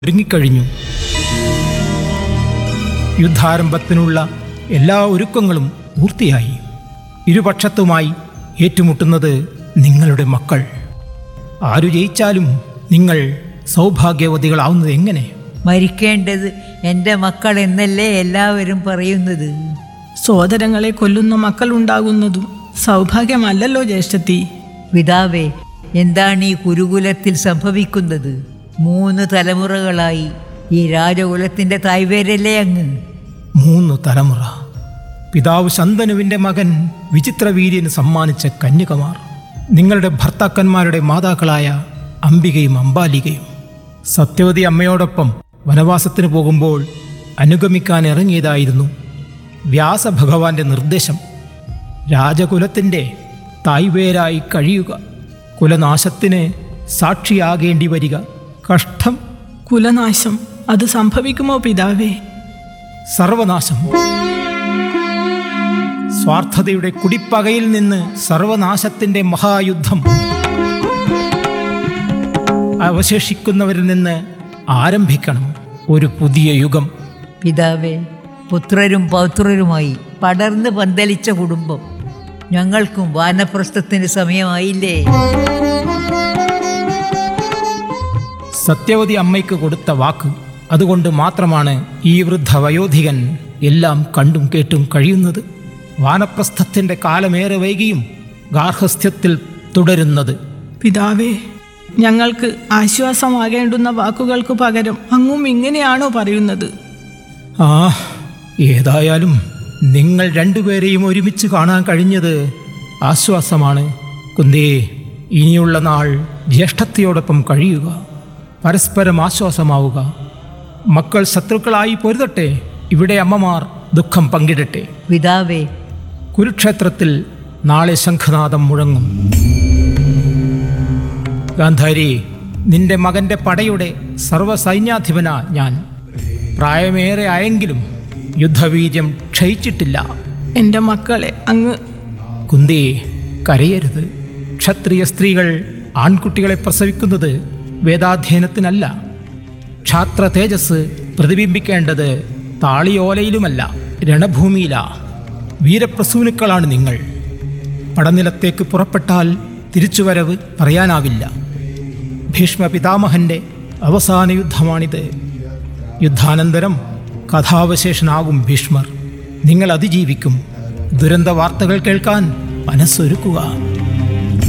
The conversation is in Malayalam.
ഒരുങ്ങിക്കഴിഞ്ഞു യുദ്ധാരംഭത്തിനുള്ള എല്ലാ ഒരുക്കങ്ങളും പൂർത്തിയായി ഇരുപക്ഷത്തുമായി ഏറ്റുമുട്ടുന്നത് നിങ്ങളുടെ മക്കൾ ആരു ജയിച്ചാലും നിങ്ങൾ സൗഭാഗ്യവതികളാവുന്നത് എങ്ങനെ മരിക്കേണ്ടത് എൻ്റെ മക്കൾ എന്നല്ലേ എല്ലാവരും പറയുന്നത് സോദരങ്ങളെ കൊല്ലുന്ന മക്കൾ ഉണ്ടാകുന്നതും സൗഭാഗ്യമല്ലല്ലോ ജ്യേഷ്ഠത്തി പിതാവേ എന്താണ് ഈ കുരുകുലത്തിൽ സംഭവിക്കുന്നത് മൂന്ന് തലമുറകളായി ഈ രാജകുലത്തിൻ്റെ തായ്വേരല്ലേ അങ്ങ് മൂന്ന് തലമുറ പിതാവ് ശന്തനുവിൻ്റെ മകൻ വിചിത്രവീര്യന് സമ്മാനിച്ച കന്യകമാർ നിങ്ങളുടെ ഭർത്താക്കന്മാരുടെ മാതാക്കളായ അംബികയും അംബാലികയും സത്യവതി അമ്മയോടൊപ്പം വനവാസത്തിന് പോകുമ്പോൾ അനുഗമിക്കാൻ ഇറങ്ങിയതായിരുന്നു വ്യാസഭഗവാന്റെ നിർദ്ദേശം രാജകുലത്തിൻ്റെ തായ്വേരായി കഴിയുക കുലനാശത്തിന് സാക്ഷിയാകേണ്ടി വരിക കഷ്ടം കുലനാശം അത് സംഭവിക്കുമോ പിതാവേ സർവനാശം സ്വാർത്ഥതയുടെ കുടിപ്പകയിൽ നിന്ന് സർവനാശത്തിന്റെ മഹായുദ്ധം അവശേഷിക്കുന്നവരിൽ നിന്ന് ആരംഭിക്കണം ഒരു പുതിയ യുഗം പിതാവേ പുത്രരും പൗത്രരുമായി പടർന്ന് പന്തലിച്ച കുടുംബം ഞങ്ങൾക്കും വാനപ്രസ്ഥത്തിന് സമയമായില്ലേ സത്യവതി അമ്മയ്ക്ക് കൊടുത്ത വാക്ക് അതുകൊണ്ട് മാത്രമാണ് ഈ വൃദ്ധ വയോധികൻ എല്ലാം കണ്ടും കേട്ടും കഴിയുന്നത് വാനപ്രസ്ഥത്തിന്റെ കാലമേറെ വൈകിയും ഗാർഹസ്ഥ്യത്തിൽ തുടരുന്നത് പിതാവേ ഞങ്ങൾക്ക് ആശ്വാസമാകേണ്ടുന്ന വാക്കുകൾക്ക് പകരം അങ്ങും ഇങ്ങനെയാണോ പറയുന്നത് ആ ഏതായാലും നിങ്ങൾ രണ്ടുപേരെയും ഒരുമിച്ച് കാണാൻ കഴിഞ്ഞത് ആശ്വാസമാണ് കുന്തേ ഇനിയുള്ള നാൾ ജ്യേഷ്ഠത്തിയോടൊപ്പം കഴിയുക പരസ്പരം ആശ്വാസമാവുക മക്കൾ ശത്രുക്കളായി പൊരുതട്ടെ ഇവിടെ അമ്മമാർ ദുഃഖം പങ്കിടട്ടെ പിതാവേ കുരുക്ഷേത്രത്തിൽ നാളെ ശംഖനാദം മുഴങ്ങും ഗാന്ധാരി നിന്റെ മകന്റെ പടയുടെ സർവ്വസൈന്യാധിപനാ ഞാൻ പ്രായമേറെ ആയെങ്കിലും യുദ്ധവീര്യം ക്ഷയിച്ചിട്ടില്ല എൻ്റെ മക്കളെ അങ്ങ് കുന്തി കരയരുത് ക്ഷത്രിയ സ്ത്രീകൾ ആൺകുട്ടികളെ പ്രസവിക്കുന്നത് വേദാധ്യയനത്തിനല്ല ക്ഷാത്ര തേജസ് പ്രതിബിംബിക്കേണ്ടത് താളിയോലയിലുമല്ല രണഭൂമിയിലാ വീരപ്രസൂനുക്കളാണ് നിങ്ങൾ പടനിലത്തേക്ക് പുറപ്പെട്ടാൽ തിരിച്ചുവരവ് പറയാനാവില്ല ഭീഷ്മ പിതാമഹന്റെ അവസാന യുദ്ധമാണിത് യുദ്ധാനന്തരം കഥാവശേഷനാകും ഭീഷ്മർ നിങ്ങൾ അതിജീവിക്കും ദുരന്ത വാർത്തകൾ കേൾക്കാൻ മനസ്സൊരുക്കുക